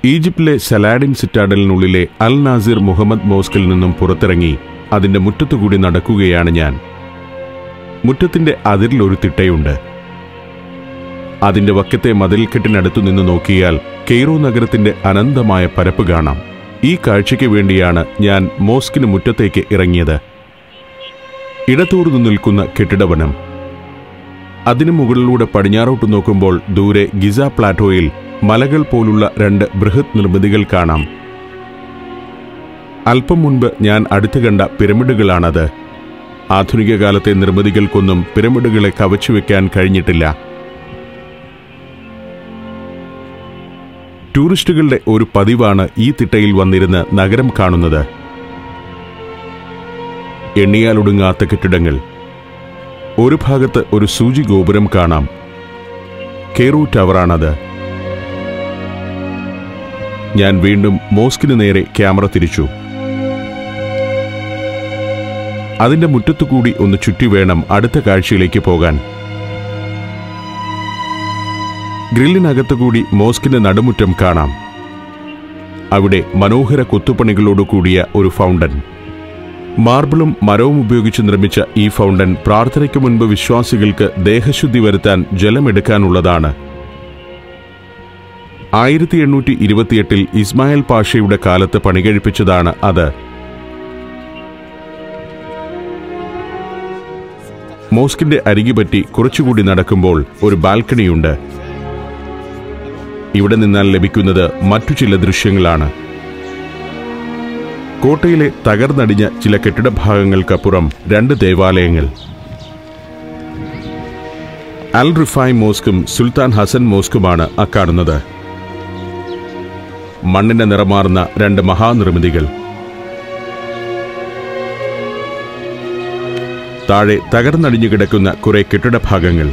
ഈജിപ്തിലെ സലാഡിൻ സിറ്റാഡലിനുള്ളിലെ Al Nasir Muhammad മോസ്കിൽ നിന്നും പുറത്തിറങ്ങി അതിന്റെ മുറ്റത്തുകൂടി നടക്കുകയാണ് ഞാൻ മുറ്റത്തിന്റെ അതിരിൽ ഒരു തിട്ടയുണ്ട് അതിന്റെ വക്കത്തെ മതിൽക്കെട്ടിനടുത്തു നിന്ന് നോക്കിയാൽ കെയ്റോ നഗരത്തിന്റെ അനന്തമായ പരപ്പ് കാണാം ഈ കാഴ്ചയ്ക്ക് വേണ്ടിയാണ് ഞാൻ മോസ്കിന് മുറ്റത്തേക്ക് ഇറങ്ങിയത് ഇടത്തൂർന്നു നിൽക്കുന്ന കെട്ടിടവനം അതിനു മുകളിലൂടെ പടിഞ്ഞാറോട്ട് നോക്കുമ്പോൾ ദൂരെ ഗിസ പ്ലാറ്റോയിൽ മലകൾ പോലുള്ള രണ്ട് ബൃഹത് നിർമ്മിതികൾ കാണാം അല്പം മുൻപ് ഞാൻ അടുത്തു കണ്ട പിരമിഡുകളാണത് ആധുനിക കാലത്തെ നിർമ്മിതികൾക്കൊന്നും പിരമിഡുകളെ കവച്ചുവെക്കാൻ കഴിഞ്ഞിട്ടില്ല ടൂറിസ്റ്റുകളുടെ ഒരു പതിവാണ് ഈ തിട്ടയിൽ വന്നിരുന്ന് നഗരം കാണുന്നത് എണ്ണിയാലൊടുങ്ങാത്ത കെട്ടിടങ്ങൾ ഒരു ഭാഗത്ത് ഒരു സൂചി ഗോപുരം കാണാം കെയ്റോ ടവറാണത് ഞാൻ വീണ്ടും മോസ്കിന് നേരെ ക്യാമറ തിരിച്ചു അതിന്റെ മുറ്റത്തുകൂടി ഒന്ന് ചുറ്റി വേണം അടുത്ത കാഴ്ചയിലേക്ക് പോകാൻ ഗ്രില്ലിനകത്തുകൂടി മോസ്കിന്റെ നടുമുറ്റം കാണാം അവിടെ മനോഹര കൊത്തുപണികളോടു കൂടിയ ഒരു ഫൗണ്ടൻ മാർബിളും മരവും ഉപയോഗിച്ച് നിർമ്മിച്ച ഈ ഫൗണ്ടൻ പ്രാർത്ഥനയ്ക്ക് മുൻപ് വിശ്വാസികൾക്ക് ദേഹശുദ്ധി വരുത്താൻ ജലമെടുക്കാനുള്ളതാണ് ആയിരത്തി എണ്ണൂറ്റി ഇരുപത്തിയെട്ടിൽ ഇസ്മായിൽ പാഷയുടെ കാലത്ത് പണികഴിപ്പിച്ചതാണ് അത് മോസ്കിന്റെ അരികിപറ്റി കുറച്ചുകൂടി നടക്കുമ്പോൾ ഒരു ബാൽക്കണിയുണ്ട് ഇവിടെ നിന്നാൽ ലഭിക്കുന്നത് മറ്റു ചില ദൃശ്യങ്ങളാണ് കോട്ടയിലെ തകർന്നടിഞ്ഞ ചില കെട്ടിടഭാഗങ്ങൾക്കപ്പുറം രണ്ട് ദേവാലയങ്ങൾ അൽ റിഫായ് മോസ്കും സുൽത്താൻ ഹസൻ മോസ്കുമാണ് അക്കാണുന്നത് മണ്ണിന്റെ നിറമാർന്ന രണ്ട് മഹാനിർമ്മിതികൾ താഴെ തകർന്നടിഞ്ഞു കിടക്കുന്ന കുറെ കെട്ടിടഭാഗങ്ങൾ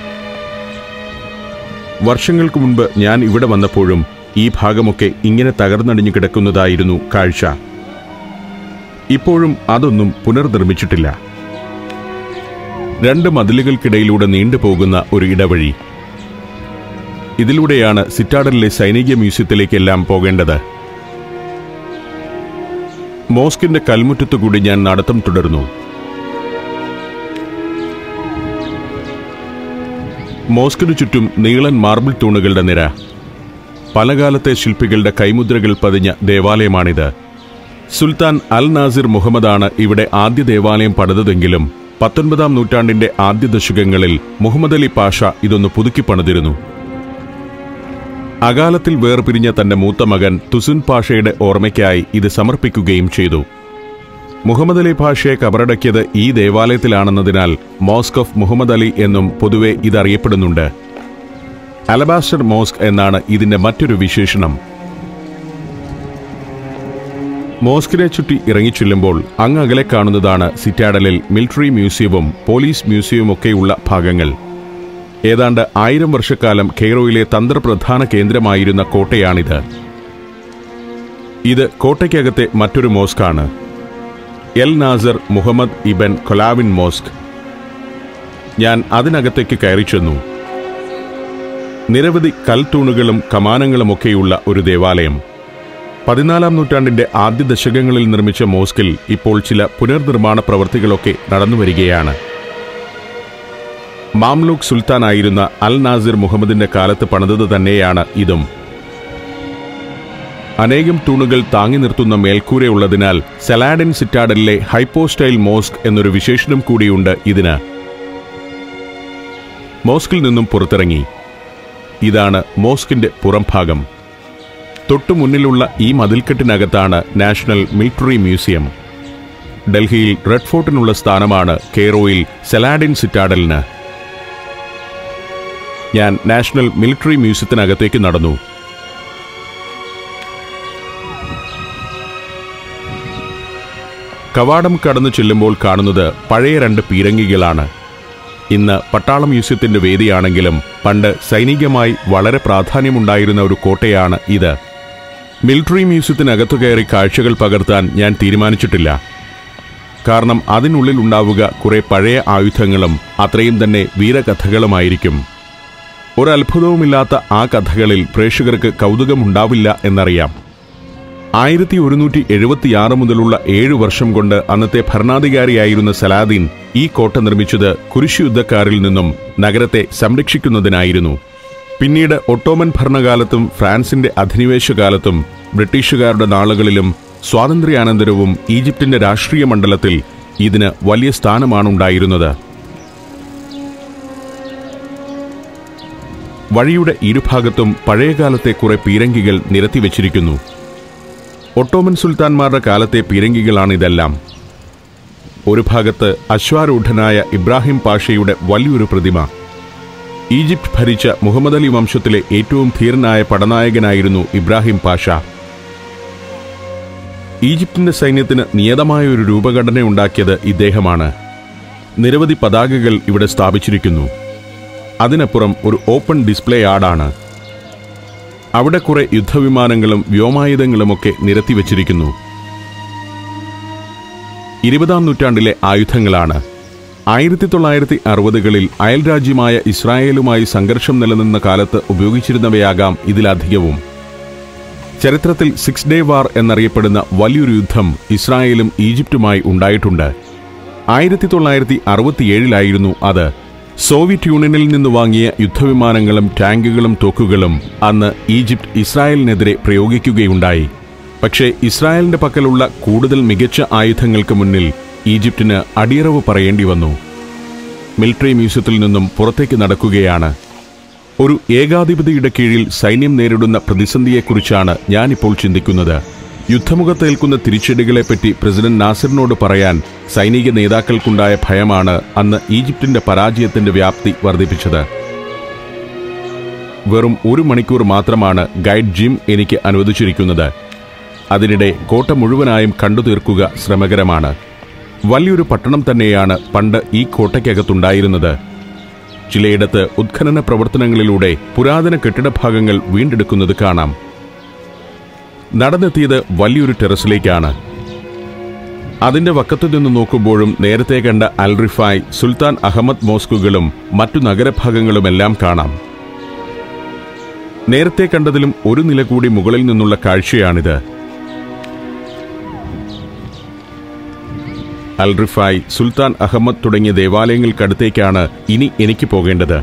വർഷങ്ങൾക്ക് മുൻപ് ഞാൻ ഇവിടെ വന്നപ്പോഴും ഈ ഭാഗമൊക്കെ ഇങ്ങനെ തകർന്നടിഞ്ഞു കിടക്കുന്നതായിരുന്നു കാഴ്ച ഇപ്പോഴും അതൊന്നും പുനർനിർമ്മിച്ചിട്ടില്ല രണ്ട് മതിലുകൾക്കിടയിലൂടെ നീണ്ടുപോകുന്ന ഒരു ഇടവഴി ഇതിലൂടെയാണ് സിറ്റാഡലിലെ സൈനിക മ്യൂസിയത്തിലേക്കെല്ലാം പോകേണ്ടത് മോസ്കിന്റെ കൽമുറ്റത്തുകൂടി ഞാൻ നടത്തം തുടർന്നു മോസ്കിനു ചുറ്റും നീളൻ മാർബിൾ തൂണുകളുടെ നിര പലകാലത്തെ ശില്പികളുടെ കൈമുദ്രകൾ പതിഞ്ഞ ദേവാലയമാണിത് സുൽത്താൻ അൽ നാസിർ മുഹമ്മദാണ് ഇവിടെ ആദ്യ ദേവാലയം പണിതതെങ്കിലും പത്തൊൻപതാം നൂറ്റാണ്ടിന്റെ ആദ്യ ദശകങ്ങളിൽ മുഹമ്മദ് അലി പാഷ ഇതൊന്ന് പുതുക്കി പണിതിരുന്നു അകാലത്തിൽ വേർപിരിഞ്ഞ തന്റെ മൂത്ത മകൻ തുസുൻ പാഷയുടെ ഓർമ്മയ്ക്കായി ഇത് സമർപ്പിക്കുകയും ചെയ്തു മുഹമ്മദ് അലി പാഷയെ കബറടക്കിയത് ഈ ദേവാലയത്തിലാണെന്നതിനാൽ മോസ്ക് ഓഫ് മുഹമ്മദ് അലി എന്നും പൊതുവെ ഇതറിയപ്പെടുന്നുണ്ട് അലബാസ്റ്റർ മോസ്ക് എന്നാണ് ഇതിന്റെ മറ്റൊരു വിശേഷണം മോസ്കിനെ ചുറ്റി ഇറങ്ങിച്ചെല്ലുമ്പോൾ അങ്ങകലെ കാണുന്നതാണ് സിറ്റാഡലിൽ മിലിറ്ററി മ്യൂസിയവും പോലീസ് മ്യൂസിയവും ഒക്കെയുള്ള ഭാഗങ്ങൾ ഏതാണ്ട് ആയിരം വർഷക്കാലം കെയ്റോയിലെ തന്ത്രപ്രധാന കേന്ദ്രമായിരുന്ന കോട്ടയാണിത് ഇത് കോട്ടയ്ക്കകത്തെ മറ്റൊരു മോസ്കാണ് El Nasser Muhammad ibn Qalawun mosque ഞാൻ അതിനകത്തേക്ക് കയറി ചെന്നു നിരവധി കൽത്തൂണുകളും കമാനങ്ങളുമൊക്കെയുള്ള ഒരു ദേവാലയം പതിനാലാം നൂറ്റാണ്ടിന്റെ ആദ്യ ദശകങ്ങളിൽ നിർമ്മിച്ച മോസ്കിൽ ഇപ്പോൾ ചില പുനർനിർമ്മാണ പ്രവൃത്തികളൊക്കെ നടന്നുവരികയാണ് മാംലൂക്ക് സുൽത്താനായിരുന്ന അൽ നാസിർ മുഹമ്മദിന്റെ കാലത്ത് പണിതത് തന്നെയാണ് ഇതും അനേകം തൂണുകൾ താങ്ങി നിർത്തുന്ന മേൽക്കൂരയുള്ളതിനാൽ സലാഡിൻ സിറ്റാഡലിലെ ഹൈപ്പോസ്റ്റൈൽ മോസ്ക് എന്നൊരു വിശേഷണം കൂടിയുണ്ട് ഇതിന് മോസ്കിൽ നിന്നും പുറത്തിറങ്ങി ഇതാണ് മോസ്കിന്റെ പുറംഭാഗം തൊട്ടു മുന്നിലുള്ള ഈ മതിൽക്കെട്ടിനകത്താണ് നാഷണൽ മിലിറ്ററി മ്യൂസിയം ഡൽഹിയിൽ റെഡ് ഫോർട്ടിനുള്ള സ്ഥാനമാണ് കെയ്റോയിൽ സലാഡിൻ സിറ്റാഡലിന് ഞാൻ നാഷണൽ മിലിറ്ററി മ്യൂസിയത്തിനകത്തേക്ക് നടന്നു കവാടം കടന്നു ചെല്ലുമ്പോൾ കാണുന്നത് പഴയ രണ്ട് പീരങ്കികളാണ് ഇന്ന് പട്ടാള മ്യൂസിയത്തിന്റെ വേദിയാണെങ്കിലും പണ്ട് സൈനികമായി വളരെ പ്രാധാന്യമുണ്ടായിരുന്ന ഒരു കോട്ടയാണ് ഇത് മിലിറ്ററി മ്യൂസിയത്തിനകത്തു കയറി കാഴ്ചകൾ പകർത്താൻ ഞാൻ തീരുമാനിച്ചിട്ടില്ല കാരണം അതിനുള്ളിൽ ഉണ്ടാവുക കുറെ പഴയ ആയുധങ്ങളും അത്രയും തന്നെ വീരകഥകളുമായിരിക്കും ഒരത്ഭുതവുമില്ലാത്ത ആ കഥകളിൽ പ്രേക്ഷകർക്ക് കൗതുകമുണ്ടാവില്ല എന്നറിയാം ആയിരത്തി ഒരുന്നൂറ്റി എഴുപത്തിയാറ് മുതലുള്ള ഏഴു വർഷം കൊണ്ട് അന്നത്തെ ഭരണാധികാരിയായിരുന്ന സലാദീൻ ഈ കോട്ട നിർമ്മിച്ചത് കുരിശുയുദ്ധക്കാരിൽ നിന്നും നഗരത്തെ സംരക്ഷിക്കുന്നതിനായിരുന്നു പിന്നീട് ഒട്ടോമൻ ഭരണകാലത്തും ഫ്രാൻസിന്റെ അധിനിവേശകാലത്തും ബ്രിട്ടീഷുകാരുടെ നാളുകളിലും സ്വാതന്ത്ര്യാനന്തരവും ഈജിപ്തിന്റെ രാഷ്ട്രീയ മണ്ഡലത്തിൽ ഇതിന് വലിയ സ്ഥാനമാണുണ്ടായിരുന്നത് വഴിയുടെ ഇരുഭാഗത്തും പഴയകാലത്തെ കുറെ പീരങ്കികൾ നിരത്തിവെച്ചിരിക്കുന്നു ഒട്ടോമൻ സുൽത്താൻമാരുടെ കാലത്തെ പീരങ്കികളാണിതെല്ലാം ഒരു ഭാഗത്ത് അശ്വാരൂഢനായ ഇബ്രാഹിം പാഷയുടെ വലിയൊരു പ്രതിമ ഈജിപ്ത് ഭരിച്ച മുഹമ്മദ് അലി വംശത്തിലെ ഏറ്റവും ധീരനായ പടനായകനായിരുന്നു ഇബ്രാഹിം പാഷ ഈജിപ്തിന്റെ സൈന്യത്തിന് നിയതമായ ഒരു രൂപഘടനയുണ്ടാക്കിയത് ഇദ്ദേഹമാണ് നിരവധി പതാകകൾ ഇവിടെ സ്ഥാപിച്ചിരിക്കുന്നു അതിനപ്പുറം ഒരു ഓപ്പൺ ഡിസ്പ്ലേ ആടാണ് അവിടെ കുറെ യുദ്ധവിമാനങ്ങളും വ്യോമായുധങ്ങളുമൊക്കെ നിരത്തിവച്ചിരിക്കുന്നു ഇരുപതാം നൂറ്റാണ്ടിലെ ആയുധങ്ങളാണ് ആയിരത്തി തൊള്ളായിരത്തി അറുപതുകളിൽ അയൽരാജ്യമായ ഇസ്രായേലുമായി സംഘർഷം നിലനിന്ന കാലത്ത് ഉപയോഗിച്ചിരുന്നവയാകാം ഇതിലധികവും ചരിത്രത്തിൽ സിക്സ് ഡേ വാർ എന്നറിയപ്പെടുന്ന വലിയൊരു യുദ്ധം ഇസ്രായേലും ഈജിപ്തുമായി ഉണ്ടായിട്ടുണ്ട് ആയിരത്തി തൊള്ളായിരത്തി അറുപത്തിയേഴിലായിരുന്നു അത് സോവിയറ്റ് യൂണിയനിൽ നിന്ന് വാങ്ങിയ യുദ്ധവിമാനങ്ങളും ടാങ്കുകളും തോക്കുകളും അന്ന് ഈജിപ്ത് ഇസ്രായേലിനെതിരെ പ്രയോഗിക്കുകയുണ്ടായി പക്ഷേ ഇസ്രായേലിന്റെ പക്കലുള്ള കൂടുതൽ മികച്ച ആയുധങ്ങൾക്ക് മുന്നിൽ ഈജിപ്തിന് അടിയറവ് പറയേണ്ടി വന്നു മിലിറ്ററി മ്യൂസിയത്തിൽ നിന്നും പുറത്തേക്ക് നടക്കുകയാണ് ഒരു ഏകാധിപതിയുടെ കീഴിൽ സൈന്യം നേരിടുന്ന പ്രതിസന്ധിയെക്കുറിച്ചാണ് ഞാനിപ്പോൾ ചിന്തിക്കുന്നത് യുദ്ധമുഖത്തേൽക്കുന്ന തിരിച്ചടികളെപ്പറ്റി പ്രസിഡന്റ് നാസിറിനോട് പറയാൻ സൈനിക നേതാക്കൾക്കുണ്ടായ ഭയമാണ് അന്ന് ഈജിപ്തിന്റെ പരാജയത്തിന്റെ വ്യാപ്തി വർദ്ധിപ്പിച്ചത് വെറും ഒരു മണിക്കൂർ മാത്രമാണ് ഗൈഡ് ജിം എനിക്ക് അനുവദിച്ചിരിക്കുന്നത് അതിനിടെ കോട്ട മുഴുവനായും കണ്ടു തീർക്കുക ശ്രമകരമാണ് വലിയൊരു പട്ടണം തന്നെയാണ് പണ്ട് ഈ കോട്ടയ്ക്കകത്തുണ്ടായിരുന്നത് ചിലയിടത്ത് ഉത്ഖനന പ്രവർത്തനങ്ങളിലൂടെ പുരാതന കെട്ടിടഭാഗങ്ങൾ വീണ്ടെടുക്കുന്നത് കാണാം നടന്നെത്തിയത് വലിയൊരു ടെറസിലേക്കാണ് അതിന്റെ വക്കത്തു നിന്ന് നോക്കുമ്പോഴും നേരത്തെ കണ്ട അൽറിഫായ് സുൽത്താൻ അഹമ്മദ് മോസ്കുകളും മറ്റു നഗരഭാഗങ്ങളുമെല്ലാം കാണാം നേരത്തെ കണ്ടതിലും ഒരു നില കൂടി മുകളിൽ നിന്നുള്ള കാഴ്ചയാണിത് അൽറിഫായ് സുൽത്താൻ അഹമ്മദ് തുടങ്ങിയ ദേവാലയങ്ങൾക്കടുത്തേക്കാണ് ഇനി എനിക്ക് പോകേണ്ടത്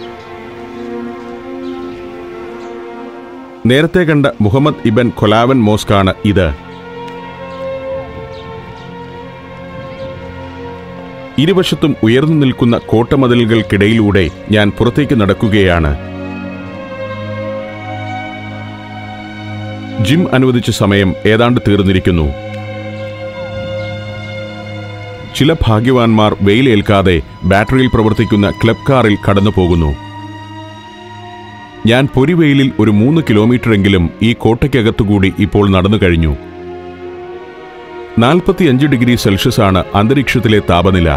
നേരത്തെ കണ്ട മുഹമ്മദ് ഇബൻ കൊലാവൻ മോസ്കാണ് ഇത് ഇരുവശത്തും ഉയർന്നു നിൽക്കുന്ന കോട്ടമതിലുകൾക്കിടയിലൂടെ ഞാൻ പുറത്തേക്ക് നടക്കുകയാണ് ജിം അനുവദിച്ച സമയം ഏതാണ്ട് തീർന്നിരിക്കുന്നു ചില ഭാഗ്യവാന്മാർ വെയിലേൽക്കാതെ ബാറ്ററിയിൽ പ്രവർത്തിക്കുന്ന ക്ലബ് കാറിൽ കടന്നു പോകുന്നു ഞാൻ പൊരിവെയിലിൽ ഒരു മൂന്ന് കിലോമീറ്ററെങ്കിലും ഈ കോട്ടയ്ക്കകത്തുകൂടി ഇപ്പോൾ നടന്നു കഴിഞ്ഞു നാൽപ്പത്തിയഞ്ച് ഡിഗ്രി സെൽഷ്യസ് ആണ് അന്തരീക്ഷത്തിലെ താപനില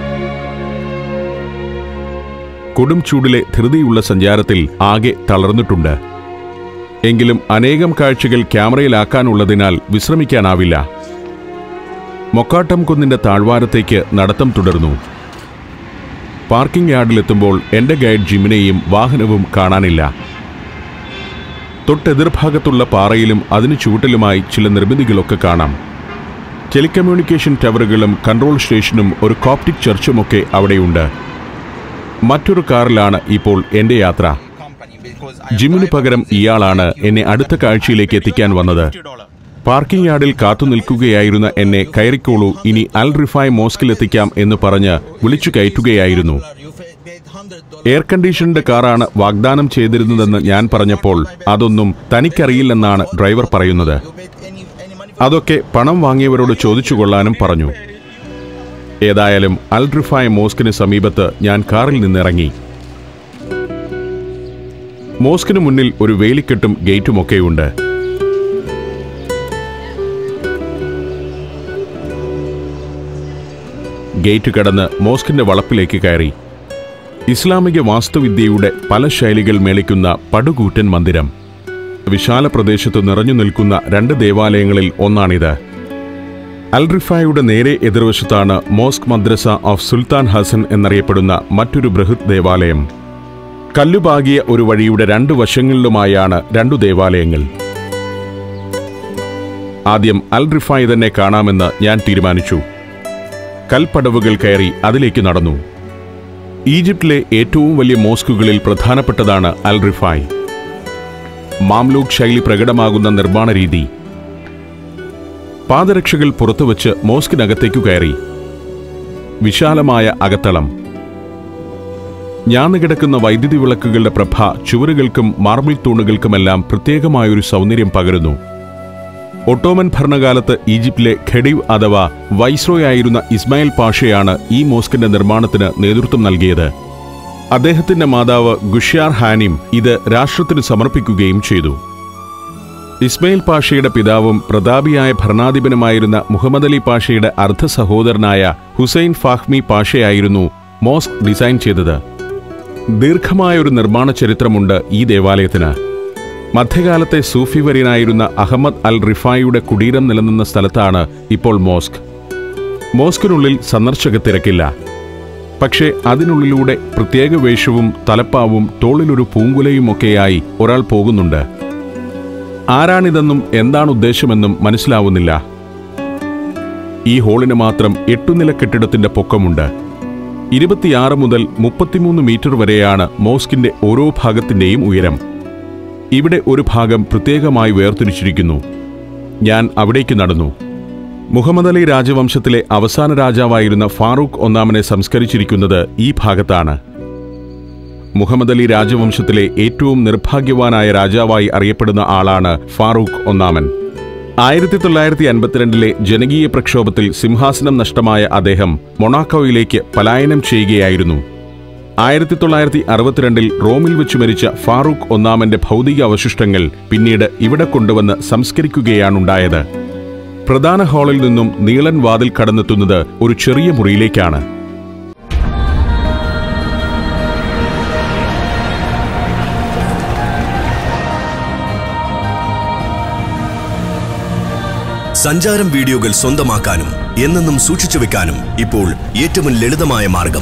കൊടും ചൂടിലെ ധൃതിയുള്ള സഞ്ചാരത്തിൽ ആകെ തളർന്നിട്ടുണ്ട് എങ്കിലും അനേകം കാഴ്ചകൾ ക്യാമറയിലാക്കാനുള്ളതിനാൽ വിശ്രമിക്കാനാവില്ല മൊക്കാട്ടം കുന്നിന്റെ താഴ്വാരത്തേക്ക് നടത്തം തുടർന്നു പാർക്കിംഗ് യാർഡിലെത്തുമ്പോൾ എന്റെ ഗൈഡ് ജിമിനെയും വാഹനവും കാണാനില്ല തൊട്ടെതിർഭാഗത്തുള്ള പാറയിലും അതിനു ചുവട്ടിലുമായി ചില നിർമ്മിതികളൊക്കെ കാണാം ടെലികമ്മ്യൂണിക്കേഷൻ ടവറുകളും കൺട്രോൾ സ്റ്റേഷനും ഒരു കോപ്റ്റിക് ചർച്ചുമൊക്കെ അവിടെയുണ്ട് മറ്റൊരു കാറിലാണ് ഇപ്പോൾ എന്റെ യാത്ര ജിമ്മിനു പകരം ഇയാളാണ് എന്നെ അടുത്ത കാഴ്ചയിലേക്ക് എത്തിക്കാൻ വന്നത് പാർക്കിംഗ് യാർഡിൽ കാത്തു നിൽക്കുകയായിരുന്ന എന്നെ കയറിക്കോളൂ ഇനി അൽ റിഫായ് മോസ്കിലെത്തിക്കാം എന്ന് പറഞ്ഞ് വിളിച്ചു കയറ്റുകയായിരുന്നു എയർ കണ്ടീഷൻഡ് കാറാണ് വാഗ്ദാനം ചെയ്തിരുന്നതെന്ന് ഞാൻ പറഞ്ഞപ്പോൾ അതൊന്നും തനിക്കറിയില്ലെന്നാണ് ഡ്രൈവർ പറയുന്നത് അതൊക്കെ പണം വാങ്ങിയവരോട് ചോദിച്ചു കൊള്ളാനും പറഞ്ഞു ഏതായാലും അൽ റിഫായ് മോസ്കിന് സമീപത്ത് ഞാൻ കാറിൽ നിന്നിറങ്ങി മോസ്കിന് മുന്നിൽ ഒരു വേലിക്കെട്ടും ഗേറ്റുമൊക്കെയുണ്ട് ഗേറ്റ് കടന്ന് മോസ്കിന്റെ വളപ്പിലേക്ക് കയറി ഇസ്ലാമിക വാസ്തുവിദ്യയുടെ പല ശൈലികൾ മേളിക്കുന്ന പടുകൂറ്റൻ മന്ദിരം വിശാല പ്രദേശത്ത് നിറഞ്ഞു നിൽക്കുന്ന രണ്ട് ദേവാലയങ്ങളിൽ ഒന്നാണിത് അൽറിഫായുടെ നേരെ എതിർവശത്താണ് mosque madrasa of Sultan Hassan എന്നറിയപ്പെടുന്ന മറ്റൊരു ബൃഹത് ദേവാലയം കല്ലുപാകിയ ഒരു വഴിയുടെ രണ്ടു വശങ്ങളിലുമായാണ് രണ്ടു ദേവാലയങ്ങൾ ആദ്യം അൽ റിഫായി തന്നെ കാണാമെന്ന് ഞാൻ തീരുമാനിച്ചു കൽപ്പടവുകൾ കയറി അതിലേക്ക് നടന്നു ഈജിപ്തിലെ ഏറ്റവും വലിയ മോസ്കുകളിൽ പ്രധാനപ്പെട്ടതാണ് അൽ റിഫായ് മാംലൂക്ക് ശൈലി പ്രകടമാകുന്ന നിർമ്മാണ രീതി പാദരക്ഷകൾ പുറത്തുവച്ച് മോസ്കിനകത്തേക്കു കയറി വിശാലമായ അകത്തളം ഞാന്നുകിടക്കുന്ന വൈദ്യുതി വിളക്കുകളുടെ പ്രഭ ചുവരുകൾക്കും മാർബിൾ തൂണുകൾക്കുമെല്ലാം പ്രത്യേകമായൊരു സൗന്ദര്യം പകരുന്നു ഒട്ടോമൻ ഭരണകാലത്ത് ഈജിപ്തിലെ ഖഡീവ് അഥവാ വൈസ്രോയ് ആയിരുന്ന ഇസ്മായിൽ പാഷയാണ് ഈ മോസ്കിന്റെ നിർമ്മാണത്തിന് നേതൃത്വം നൽകിയത് അദ്ദേഹത്തിന്റെ മാതാവ് ഗുഷ്യാർ ഹാനിം ഇത് രാഷ്ട്രത്തിന് സമർപ്പിക്കുകയും ചെയ്തു ഇസ്മയിൽ പാഷയുടെ പിതാവും പ്രതാപിയായ ഭരണാധിപനുമായിരുന്ന മുഹമ്മദ് അലി പാഷയുടെ അർദ്ധ സഹോദരനായ ഹുസൈൻ ഫാഹ്മി പാഷയായിരുന്നു മോസ്ക് ഡിസൈൻ ചെയ്തത് ദീർഘമായൊരു നിർമ്മാണ ചരിത്രമുണ്ട് ഈ ദേവാലയത്തിന് മധ്യകാലത്തെ സൂഫി വര്യനായിരുന്ന അഹമ്മദ് അൽ റിഫായിയുടെ കുടീരം നിലനിന്ന സ്ഥലത്താണ് ഇപ്പോൾ മോസ്ക് മോസ്കിനുള്ളിൽ സന്ദർശക തിരക്കില്ല പക്ഷേ അതിനുള്ളിലൂടെ പ്രത്യേക വേഷവും തലപ്പാവും തോളിലൊരു പൂങ്കുലയുമൊക്കെയായി ഒരാൾ പോകുന്നുണ്ട് ആരാണിതെന്നും എന്താണ് ഉദ്ദേശമെന്നും മനസ്സിലാവുന്നില്ല ഈ ഹോളിന് മാത്രം എട്ടുനില കെട്ടിടത്തിന്റെ പൊക്കമുണ്ട് ഇരുപത്തിയാറ് മുതൽ മുപ്പത്തിമൂന്ന് മീറ്റർ വരെയാണ് മോസ്കിന്റെ ഓരോ ഭാഗത്തിന്റെയും ഉയരം ഇവിടെ ഒരു ഭാഗം പ്രത്യേകമായി വേർതിരിച്ചിരിക്കുന്നു ഞാൻ അവിടേക്ക് നടന്നു മുഹമ്മദ് അലി രാജവംശത്തിലെ അവസാന രാജാവായിരുന്ന ഫാറൂഖ് ഒന്നാമനെ സംസ്കരിച്ചിരിക്കുന്നത് ഈ ഭാഗത്താണ് മുഹമ്മദ് അലി രാജവംശത്തിലെ ഏറ്റവും നിർഭാഗ്യവാനായ രാജാവായി അറിയപ്പെടുന്ന ആളാണ് ഫാറൂഖ് ഒന്നാമൻ ആയിരത്തി തൊള്ളായിരത്തി അൻപത്തിരണ്ടിലെ ജനകീയ പ്രക്ഷോഭത്തിൽ സിംഹാസനം നഷ്ടമായ അദ്ദേഹം മൊണാക്കോയിലേക്ക് പലായനം ചെയ്യുകയായിരുന്നു ആയിരത്തി തൊള്ളായിരത്തി അറുപത്തിരണ്ടിൽ റോമിൽ വെച്ച് മരിച്ച ഫാറൂഖ് ഒന്നാമന്റെ ഭൗതിക അവശിഷ്ടങ്ങൾ പിന്നീട് ഇവിടെ കൊണ്ടുവന്ന് സംസ്കരിക്കുകയാണുണ്ടായത് പ്രധാന ഹാളിൽ നിന്നും നീളൻ വാതിൽ കടന്നെത്തുന്നത് ഒരു ചെറിയ മുറിയിലേക്കാണ് സഞ്ചാരം വീഡിയോകൾ സ്വന്തമാക്കാനും എന്നെന്നും സൂക്ഷിച്ചു വെക്കാനും ഇപ്പോൾ ഏറ്റവും ലളിതമായ മാർഗം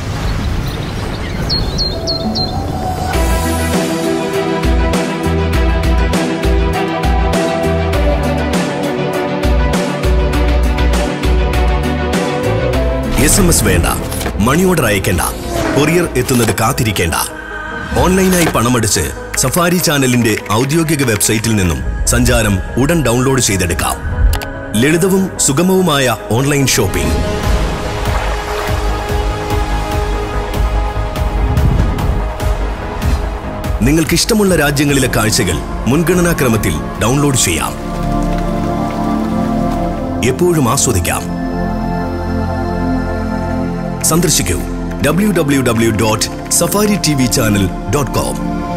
എസ് എം എസ് വേണ്ട മണി ഓർഡർ അയക്കേണ്ട കൊറിയർ എത്തുന്നത് കാത്തിരിക്കേണ്ട ഓൺലൈനായി പണമടിച്ച് സഫാരി ചാനലിന്റെ ഔദ്യോഗിക വെബ്സൈറ്റിൽ നിന്നും സഞ്ചാരം ഉടൻ ഡൗൺലോഡ് ചെയ്തെടുക്കാം ലളിതവും സുഗമവുമായ ഓൺലൈൻ ഷോപ്പിംഗ് നിങ്ങൾക്ക് ഇഷ്ടമുള്ള രാജ്യങ്ങളിലെ കാഴ്ചകൾ മുൻഗണനാക്രമത്തിൽ ഡൗൺലോഡ് ചെയ്യാം എപ്പോഴും ആസ്വദിക്കാം സന്ദർശിക്കൂ W W W dot Safari T V channel dot com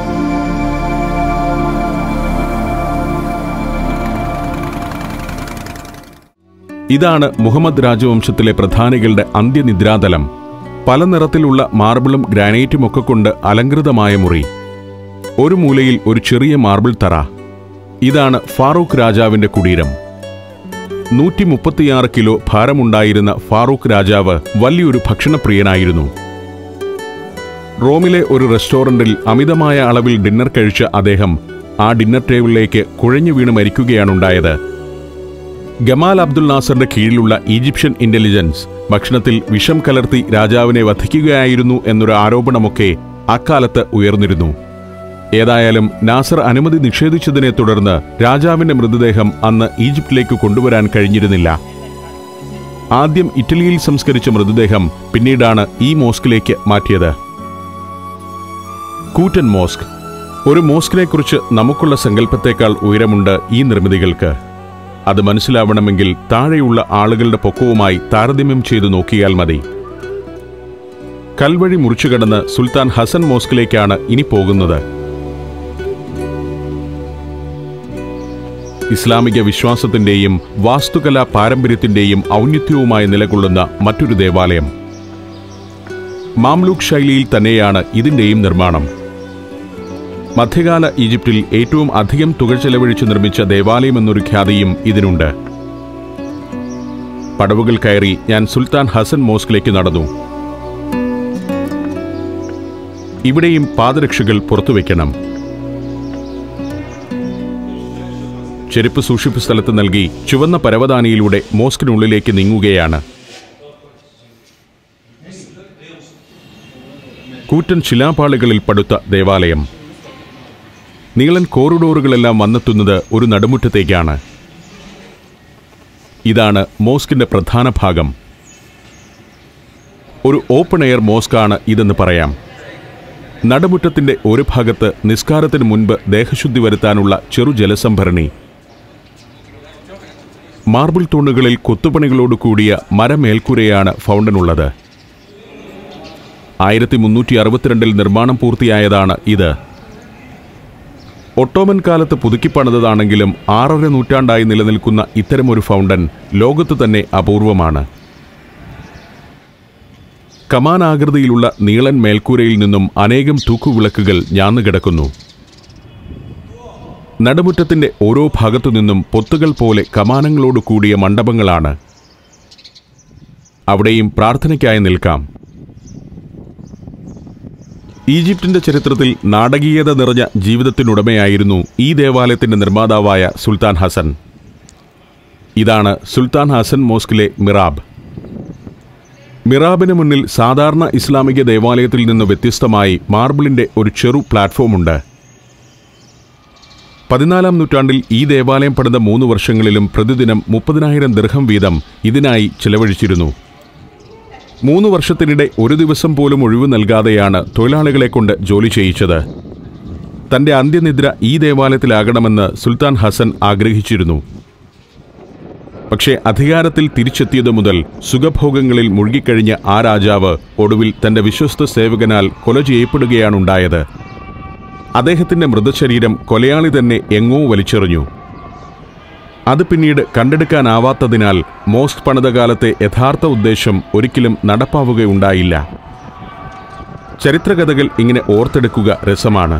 ഇതാണ് മുഹമ്മദ് രാജവംശത്തിലെ പ്രധാനികളുടെ അന്ത്യനിദ്രാതലം പല നിറത്തിലുള്ള മാർബിളും ഗ്രാനൈറ്റും ഒക്കെ കൊണ്ട് അലങ്കൃതമായ മുറി ഒരു മൂലയിൽ ഒരു ചെറിയ മാർബിൾ തറ ഇതാണ് ഫാറൂഖ് രാജാവിന്റെ കുടീരം നൂറ്റി മുപ്പത്തിയാറ് കിലോ ഭാരമുണ്ടായിരുന്ന ഫാറൂഖ് രാജാവ് വലിയൊരു ഭക്ഷണപ്രിയനായിരുന്നു റോമിലെ ഒരു റെസ്റ്റോറന്റിൽ അമിതമായ അളവിൽ ഡിന്നർ കഴിച്ച അദ്ദേഹം ആ ഡിന്നർ ടേബിളിലേക്ക് കുഴഞ്ഞു വീണ് മരിക്കുകയാണുണ്ടായത് ഗമാൽ അബ്ദുൽ നാസറിന്റെ കീഴിലുള്ള ഈജിപ്ഷ്യൻ ഇന്റലിജൻസ് ഭക്ഷണത്തിൽ വിഷം കലർത്തി രാജാവിനെ വധിക്കുകയായിരുന്നു എന്നൊരു ആരോപണമൊക്കെ അക്കാലത്ത് ഉയർന്നിരുന്നു ഏതായാലും നാസർ അനുമതി നിഷേധിച്ചതിനെ തുടർന്ന് രാജാവിന്റെ മൃതദേഹം അന്ന് ഈജിപ്തിലേക്ക് കൊണ്ടുവരാൻ കഴിഞ്ഞിരുന്നില്ല ആദ്യം ഇറ്റലിയിൽ സംസ്കരിച്ച മൃതദേഹം പിന്നീടാണ് ഈ മോസ്കിലേക്ക് മാറ്റിയത് കൂറ്റൻ മോസ്ക് ഒരു മോസ്കിനെക്കുറിച്ച് നമുക്കുള്ള സങ്കല്പത്തേക്കാൾ ഉയരമുണ്ട് ഈ നിർമ്മിതികൾക്ക് അത് മനസ്സിലാവണമെങ്കിൽ താഴെയുള്ള ആളുകളുടെ പൊക്കവുമായി താരതമ്യം ചെയ്തു നോക്കിയാൽ മതി കൽവഴി മുറിച്ചു കടന്ന് സുൽത്താൻ ഹസൻ മോസ്കിലേക്കാണ് ഇനി പോകുന്നത് ഇസ്ലാമിക വിശ്വാസത്തിന്റെയും വാസ്തുകലാ പാരമ്പര്യത്തിന്റെയും ഔന്നിത്യവുമായി നിലകൊള്ളുന്ന മറ്റൊരു ദേവാലയം മാംലൂക്ക് ശൈലിയിൽ തന്നെയാണ് ഇതിന്റെയും നിർമ്മാണം മധ്യകാല ഈജിപ്തിൽ ഏറ്റവും അധികം തുക ചെലവഴിച്ച് നിർമ്മിച്ച ദേവാലയം എന്നൊരു ഖ്യാതിയും ഇതിനുണ്ട് പടവുകൾ കയറി ഞാൻ സുൽത്താൻ ഹസൻ മോസ്കിലേക്ക് നടന്നു ഇവിടെയും പാദരക്ഷകൾ പുറത്തുവെക്കണം ചെരുപ്പ് സൂക്ഷിപ്പ് സ്ഥലത്ത് നൽകി ചുവന്ന പരവതാനിയിലൂടെ മോസ്കിനുള്ളിലേക്ക് നീങ്ങുകയാണ് കൂറ്റൻ ശിലാപാളികളിൽ പടുത്ത ദേവാലയം നീളൻ കോറിഡോറുകളെല്ലാം വന്നെത്തുന്നത് ഒരു നടുമുറ്റത്തേക്കാണ് ഇതാണ് മോസ്കിന്റെ പ്രധാന ഭാഗം ഒരു ഓപ്പൺ എയർ മോസ്കാണ് ഇതെന്ന് പറയാം നടുമുറ്റത്തിന്റെ ഒരു ഭാഗത്ത് നിസ്കാരത്തിന് മുൻപ് ദേഹശുദ്ധി വരുത്താനുള്ള ചെറു ജലസംഭരണി മാർബിൾ തൂണുകളിൽ കൊത്തുപണികളോട് കൂടിയ മരമേൽക്കൂരയാണ് ഫൗണ്ടനുള്ളത് ആയിരത്തി മുന്നൂറ്റി അറുപത്തിരണ്ടിൽ നിർമ്മാണം പൂർത്തിയായതാണ് ഇത് ഒട്ടോമൻ കാലത്ത് പുതുക്കിപ്പണിതതാണെങ്കിലും ആറര നൂറ്റാണ്ടായി നിലനിൽക്കുന്ന ഇത്തരമൊരു ഫൗണ്ടൻ ലോകത്ത് തന്നെ അപൂർവമാണ് കമാനാകൃതിയിലുള്ള നീളൻ മേൽക്കൂരയിൽ നിന്നും അനേകം തൂക്കുവിളക്കുകൾ ഞാന്നുകിടക്കുന്നു നടുമുറ്റത്തിന്റെ ഓരോ ഭാഗത്തു നിന്നും പൊത്തുകൾ പോലെ കമാനങ്ങളോട് കൂടിയ മണ്ഡപങ്ങളാണ് അവിടെയും പ്രാർത്ഥനയ്ക്കായി നിൽക്കാം ഈജിപ്തിന്റെ ചരിത്രത്തിൽ നാടകീയത നിറഞ്ഞ ജീവിതത്തിനുടമയായിരുന്നു ഈ ദേവാലയത്തിന്റെ നിർമ്മാതാവായ സുൽത്താൻ ഹസൻ ഇതാണ് സുൽത്താൻ ഹസൻ മോസ്കിലെ മിറാബ് മിറാബിന് മുന്നിൽ സാധാരണ ഇസ്ലാമിക ദേവാലയത്തിൽ നിന്ന് വ്യത്യസ്തമായി മാർബിളിന്റെ ഒരു ചെറു പ്ലാറ്റ്ഫോമുണ്ട് പതിനാലാം നൂറ്റാണ്ടിൽ ഈ ദേവാലയം പണിത മൂന്ന് വർഷങ്ങളിലും പ്രതിദിനം മുപ്പതിനായിരം ദീർഘം വീതം ഇതിനായി ചെലവഴിച്ചിരുന്നു മൂന്ന് വർഷത്തിനിടെ ഒരു ദിവസം പോലും ഒഴിവ് നൽകാതെയാണ് തൊഴിലാളികളെ കൊണ്ട് ജോലി ചെയ്യിച്ചത് തന്റെ അന്ത്യനിദ്ര ഈ ദേവാലയത്തിലാകണമെന്ന് സുൽത്താൻ ഹസൻ ആഗ്രഹിച്ചിരുന്നു പക്ഷേ അധികാരത്തിൽ തിരിച്ചെത്തിയതു മുതൽ സുഖഭോഗങ്ങളിൽ മുഴുകിക്കഴിഞ്ഞ ആ രാജാവ് ഒടുവിൽ തന്റെ വിശ്വസ്ത സേവകനാൽ കൊല ചെയ്യപ്പെടുകയാണുണ്ടായത് അദ്ദേഹത്തിന്റെ മൃതശരീരം കൊലയാളി തന്നെ എങ്ങോ വലിച്ചെറിഞ്ഞു അത് പിന്നീട് കണ്ടെടുക്കാനാവാത്തതിനാൽ മോസ്ക് പണിത കാലത്തെ യഥാർത്ഥ ഉദ്ദേശം ഒരിക്കലും നടപ്പാവുകയുണ്ടായില്ല ചരിത്രകഥകൾ ഇങ്ങനെ ഓർത്തെടുക്കുക രസമാണ്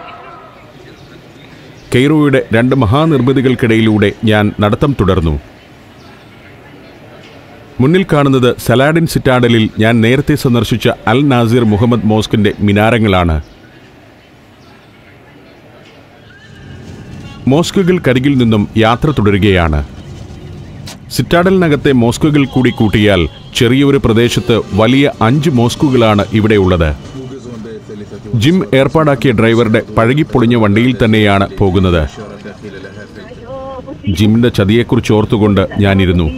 കെയ്റോയുടെ രണ്ട് മഹാനിർമ്മിതികൾക്കിടയിലൂടെ ഞാൻ നടത്തം തുടർന്നു മുന്നിൽ കാണുന്നത് സലാഡിൻ സിറ്റാഡലിൽ ഞാൻ നേരത്തെ സന്ദർശിച്ച അൽ നാസിർ മുഹമ്മദ് മോസ്കിന്റെ മിനാരങ്ങളാണ് മോസ്കുകൾക്കരികിൽ നിന്നും യാത്ര തുടരുകയാണ് സിറ്റാഡലിനകത്തെ മോസ്കുകൾ കൂടി കൂട്ടിയാൽ ചെറിയൊരു പ്രദേശത്ത് വലിയ അഞ്ച് മോസ്കുകളാണ് ഇവിടെയുള്ളത് ജിം ഏർപ്പാടാക്കിയ ഡ്രൈവറുടെ പഴകിപ്പൊളിഞ്ഞ വണ്ടിയിൽ തന്നെയാണ് പോകുന്നത് ജിമ്മിന്റെ ചതിയെക്കുറിച്ച് ഓർത്തുകൊണ്ട് ഞാനിരുന്നു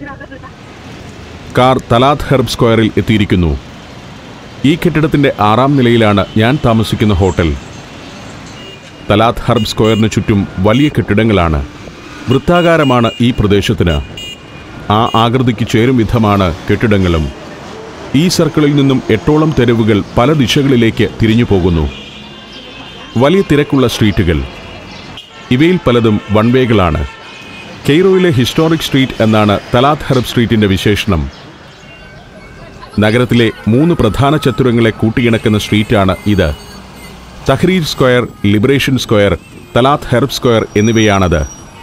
കാർ തലാത്ത് ഹെർബ് സ്ക്വയറിൽ എത്തിയിരിക്കുന്നു ഈ കെട്ടിടത്തിന്റെ ആറാം നിലയിലാണ് ഞാൻ താമസിക്കുന്ന ഹോട്ടൽ തലാത്ത് ഹർബ് സ്ക്വയറിന് ചുറ്റും വലിയ കെട്ടിടങ്ങളാണ് വൃത്താകാരമാണ് ഈ പ്രദേശത്തിന് ആ ആകൃതിക്ക് ചേരും വിധമാണ് കെട്ടിടങ്ങളും ഈ സർക്കിളിൽ നിന്നും എട്ടോളം തെരുവുകൾ പല ദിശകളിലേക്ക് തിരിഞ്ഞു പോകുന്നു വലിയ തിരക്കുള്ള സ്ട്രീറ്റുകൾ ഇവയിൽ പലതും വൺവേകളാണ് കെയ്റോയിലെ ഹിസ്റ്റോറിക് സ്ട്രീറ്റ് എന്നാണ് തലാത്ത് ഹർബ് സ്ട്രീറ്റിന്റെ വിശേഷണം നഗരത്തിലെ മൂന്ന് പ്രധാന ചത്തുരങ്ങളെ കൂട്ടിയിണക്കുന്ന സ്ട്രീറ്റാണ് ഇത് Tahrir square liberation square Talaat Harb square എന്നിവയാണത്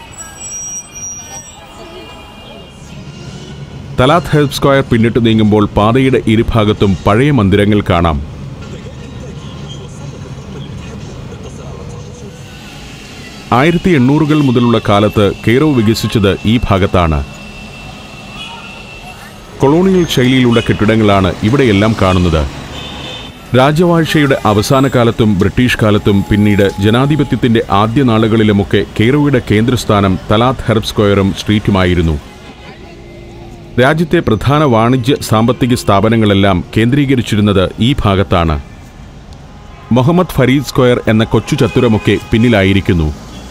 തലാത്ത് ഹെർബ് സ്ക്വയർ പിന്നിട്ട് നീങ്ങുമ്പോൾ പാതയുടെ ഇരുഭാഗത്തും പഴയ മന്ദിരങ്ങൾ കാണാം ആയിരത്തി എണ്ണൂറുകൾ മുതലുള്ള കാലത്ത് കെയ്റോ വികസിച്ചത് ഈ ഭാഗത്താണ് കൊളോണിയൽ ശൈലിയിലുള്ള കെട്ടിടങ്ങളാണ് ഇവിടെയെല്ലാം കാണുന്നത് രാജവാഴ്ചയുടെ അവസാന കാലത്തും ബ്രിട്ടീഷ് കാലത്തും പിന്നീട് ജനാധിപത്യത്തിന്റെ ആദ്യ നാളുകളിലുമൊക്കെ കെയ്റോയുടെ കേന്ദ്രസ്ഥാനം തലാത്ത് ഹെർബ് സ്ക്വയറും സ്ട്രീറ്റുമായിരുന്നു രാജ്യത്തെ പ്രധാന വാണിജ്യ സാമ്പത്തിക സ്ഥാപനങ്ങളെല്ലാം കേന്ദ്രീകരിച്ചിരുന്നത് ഈ ഭാഗത്താണ് മുഹമ്മദ് ഫരീദ് സ്ക്വയർ എന്ന കൊച്ചു ചത്തുരമൊക്കെ പിന്നിലായിരിക്കുന്നു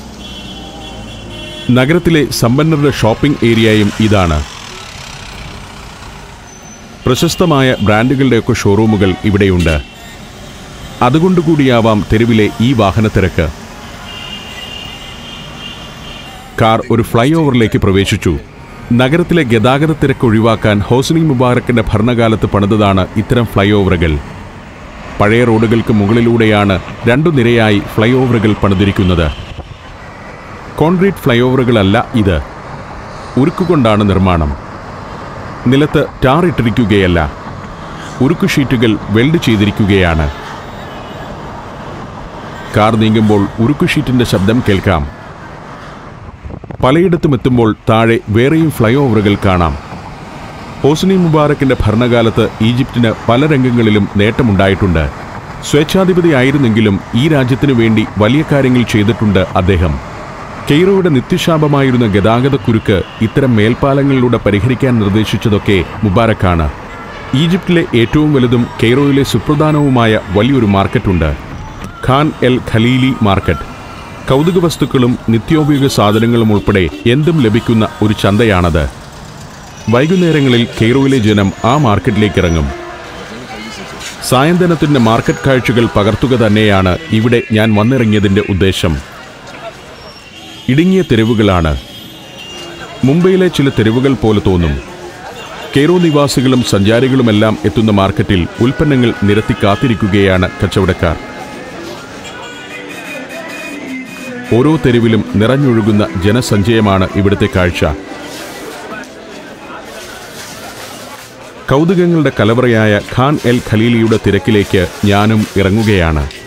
നഗരത്തിലെ സമ്പന്നരുടെ ഷോപ്പിംഗ് ഏരിയയും ഇതാണ് പ്രശസ്തമായ ബ്രാൻഡുകളുടെയൊക്കെ ഷോറൂമുകൾ ഇവിടെയുണ്ട് അതുകൊണ്ടുകൂടിയാവാം തെരുവിലെ ഈ വാഹനത്തിരക്ക് കാർ ഒരു ഫ്ലൈ ഓവറിലേക്ക് പ്രവേശിച്ചു നഗരത്തിലെ ഗതാഗത തിരക്ക് ഒഴിവാക്കാൻ ഹോസ്നി മുബാറക്കിന്റെ ഭരണകാലത്ത് പണിതതാണ് ഇത്തരം ഫ്ലൈ ഓവറുകൾ പഴയ റോഡുകൾക്ക് മുകളിലൂടെയാണ് രണ്ടു നിരയായി ഫ്ലൈ ഓവറുകൾ പണിതിരിക്കുന്നത് കോൺക്രീറ്റ് ഫ്ലൈ ഓവറുകളല്ല ഇത് ഉരുക്കുകൊണ്ടാണ് നിർമ്മാണം നിലത്ത് ടാർ ഇട്ടിരിക്കുകയല്ല ഉരുക്കു ഷീറ്റുകൾ വെൽഡ് ചെയ്തിരിക്കുകയാണ് കാർ നീങ്ങുമ്പോൾ ഉരുക്കുഷീറ്റിന്റെ ശബ്ദം കേൾക്കാം പലയിടത്തും എത്തുമ്പോൾ താഴെ വേറെയും ഫ്ലൈ ഓവറുകൾ കാണാം ഹോസ്നി മുബാറക്കിന്റെ ഭരണകാലത്ത് ഈജിപ്തിന് പല രംഗങ്ങളിലും നേട്ടമുണ്ടായിട്ടുണ്ട് സ്വേച്ഛാധിപതി ആയിരുന്നെങ്കിലും ഈ രാജ്യത്തിനു വേണ്ടി വലിയ കാര്യങ്ങൾ ചെയ്തിട്ടുണ്ട് അദ്ദേഹം കെയ്റോയുടെ നിത്യശാപമായിരുന്ന ഗതാഗതക്കുരുക്ക് ഇത്തരം മേൽപ്പാലങ്ങളിലൂടെ പരിഹരിക്കാൻ നിർദ്ദേശിച്ചതൊക്കെ മുബാറക്കാണ് ഈജിപ്തിലെ ഏറ്റവും വലുതും കെയ്റോയിലെ സുപ്രധാനവുമായ വലിയൊരു മാർക്കറ്റുണ്ട് ഖാൻ എൽ ഖലീലി മാർക്കറ്റ് കൗതുക വസ്തുക്കളും നിത്യോപയോഗ സാധനങ്ങളും ഉൾപ്പെടെ എന്തും ലഭിക്കുന്ന ഒരു ചന്തയാണത് വൈകുന്നേരങ്ങളിൽ കെയ്റോയിലെ ജനം ആ മാർക്കറ്റിലേക്ക് ഇറങ്ങും സായന്തനത്തിന്റെ മാർക്കറ്റ് കാഴ്ചകൾ പകർത്തുക തന്നെയാണ് ഇവിടെ ഞാൻ വന്നിറങ്ങിയതിന്റെ ഉദ്ദേശം ഇടുങ്ങിയ തെരുവുകളാണ് മുംബൈയിലെ ചില തെരുവുകൾ പോലെ തോന്നും കെയ്റോ നിവാസികളും സഞ്ചാരികളുമെല്ലാം എത്തുന്ന മാർക്കറ്റിൽ ഉൽപ്പന്നങ്ങൾ നിരത്തി കാത്തിരിക്കുകയാണ് കച്ചവടക്കാർ ഓരോ തെരുവിലും നിറഞ്ഞൊഴുകുന്ന ജനസഞ്ചയമാണ് ഇവിടുത്തെ കാഴ്ച കൗതുകങ്ങളുടെ കലവറയായ ഖാൻ എൽ ഖലീലിയുടെ തിരക്കിലേക്ക് ഞാനും ഇറങ്ങുകയാണ്